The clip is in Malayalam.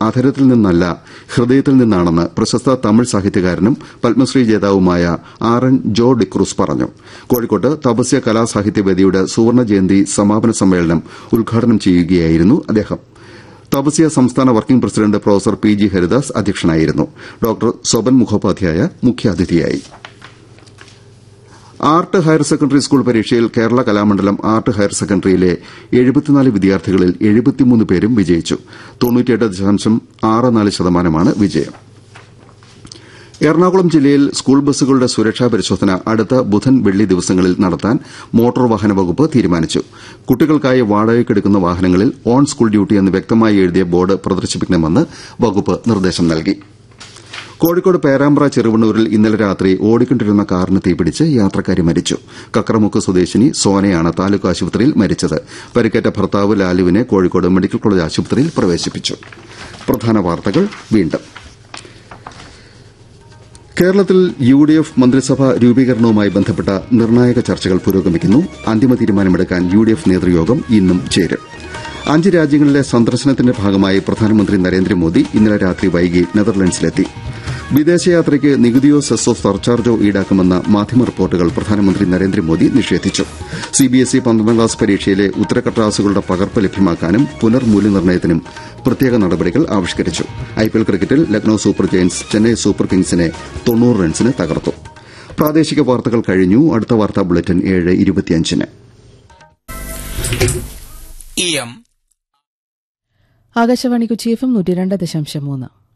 അധരത്തിൽ നിന്നല്ല ഹൃദയത്തിൽ നിന്നാണെന്ന് പ്രശസ്ത തമിഴ് സാഹിത്യകാരനും പത്മശ്രീ ജേതാവുമായ ആർ എൻ ജോ ഡിക്രൂസ് പറഞ്ഞു കോഴിക്കോട്ട് തപസ്യ കലാസാഹിത്യവേദിയുടെ സുവർണ ജയന്തി സമാപന സമ്മേളനം ഉദ്ഘാടനം ചെയ്യുകയായിരുന്നു അദ്ദേഹം തപസ്യ സംസ്ഥാന working president professor P G Haridas അധ്യക്ഷനായിരുന്നു ഡോക്ടർ സ്വപൻ മുഖോപാധ്യായ മുഖ്യാതിഥിയായി ആർട്ട് ഹയർ സെക്കൻഡറി സ്കൂൾ പരീക്ഷയിൽ കേരള കലാമണ്ഡലം ആർട്ട് ഹയർ സെക്കൻഡറിയിലെ എഴുപത്തിനാല് വിദ്യാർത്ഥികളിൽ എഴുപത്തിമൂന്ന് പേരും വിജയിച്ചു തൊണ്ണൂറ്റിയെട്ട് ദശാംശം ആറ് നാല് ശതമാനമാണ് വിജയം എറണാകുളം ജില്ലയിൽ സ്കൂൾ ബസ്സുകളുടെ സുരക്ഷാ പരിശോധന അടുത്ത ബുധൻ വെള്ളി ദിവസങ്ങളിൽ നടത്താൻ മോട്ടോർ വാഹന വകുപ്പ് തീരുമാനിച്ചു കുട്ടികൾക്കായി വാടകയ്ക്കെടുക്കുന്ന വാഹനങ്ങളിൽ ഓൺ സ്കൂൾ ഡ്യൂട്ടി എന്ന് വ്യക്തമായി എഴുതിയ ബോർഡ് പ്രദർശിപ്പിക്കണമെന്ന് വകുപ്പ് നിർദ്ദേശം നൽകി കോഴിക്കോട് പേരാമ്പ്ര ചെറുവണ്ണൂരിൽ ഇന്നലെ രാത്രി ഓടിക്കൊണ്ടിരുന്ന കാറിന് തീപിടിച്ച് യാത്രക്കാരി മരിച്ചു കക്രമുക്ക് സ്വദേശിനി സോനയാണ് താലൂക്ക് ആശുപത്രിയിൽ മരിച്ചത് പരിക്കേറ്റ ഭർത്താവ് ലാലുവിനെ കോഴിക്കോട് മെഡിക്കൽ കോളേജ് ആശുപത്രിയിൽ പ്രവേശിപ്പിച്ചു പ്രധാന വാർത്തകൾ വീണ്ടും കേരളത്തിൽ യു ഡി എഫ് മന്ത്രിസഭാ രൂപീകരണവുമായി ബന്ധപ്പെട്ട നിർണായക ചർച്ചകൾ പുരോഗമിക്കുന്നു അന്തിമ തീരുമാനമെടുക്കാൻ യു ഡി എഫ് നേതൃയോഗം ഇന്നും ചേരും അഞ്ച് രാജ്യങ്ങളിലെ സന്ദർശനത്തിന്റെ ഭാഗമായി പ്രധാനമന്ത്രി നരേന്ദ്രമോദി ഇന്നലെ രാത്രി വൈകി നെതർലൻഡ്സിലെത്തി വിദേശയാത്രയ്ക്ക് നികുതിയോ സെസ്സോ സർചാർജോ ഈടാക്കുമെന്ന മാധ്യമ റിപ്പോർട്ടുകൾ പ്രധാനമന്ത്രി നരേന്ദ്രമോദി നിഷേധിച്ചു സിബിഎസ്ഇ പന്ത്രണ്ടാം ക്ലാസ് പരീക്ഷയിലെ ഉത്തരക്കടലാസുകളുടെ പകർപ്പ് ലഭ്യമാക്കാനും പുനർമൂല്യനിർണ്ണയത്തിനും പ്രത്യേക നടപടികൾ ആവിഷ്കരിച്ചു ഐപിഎൽ ക്രിക്കറ്റിൽ Lucknow super giants Chennai super കിങ്സിനെ തൊണ്ണൂറ് റൺസിന് തകർത്തു പ്രാദേശിക വാർത്തകൾ കഴിഞ്ഞു അടുത്ത വാർത്താ ബുള്ളറ്റിൻ ഏഴ് ഇരുപത്തിയഞ്ചിന് ഇയം ആകാശവാണി കൊച്ചി എഫ് എം നൂറ്റി രണ്ട് ദശാംശം മൂന്ന്